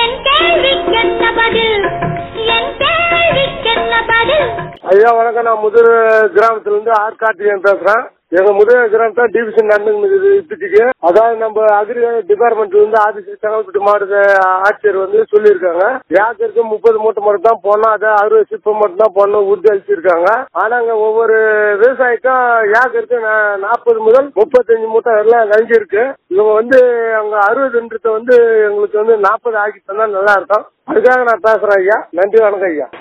என் கேள்விக்கென்ன பதில் என் கேள்விக்கென்ன பதில் ஐயா வணக்கம் நான் முதல் கிராமத்துல இருந்து ஆர் கார்த்திகேயன் பேசுறேன் எங்க முதல் கிராமத்துல டிவிஷன் நடந்துருக்குது இப்போதைக்கு அதாவது நம்ம அக்ரி டிபார்ட்மெண்ட்ல இருந்து ஆபீஸ் செங்கல்பட்டு மாவட்ட ஆட்சியர் வந்து சொல்லியிருக்காங்க ஏக்கருக்கு முப்பது மூட்டை மட்டும் தான் போடணும் அதை அறுபது சிப்பம் மட்டும் தான் போடணும் உறுதி அளிச்சிருக்காங்க ஆனாங்க ஒவ்வொரு விவசாயிக்கும் ஏக்கருக்கு நாற்பது முதல் முப்பத்தஞ்சு மூட்டை எல்லாம் நஞ்சு இருக்கு இவங்க வந்து அங்க அறுபதுன்றத வந்து எங்களுக்கு வந்து நாற்பது ஆக்கி தந்தா நல்லா இருக்கும் அதுக்காக நான் பேசுறேன் ஐயா நன்றி வணக்கம் ஐயா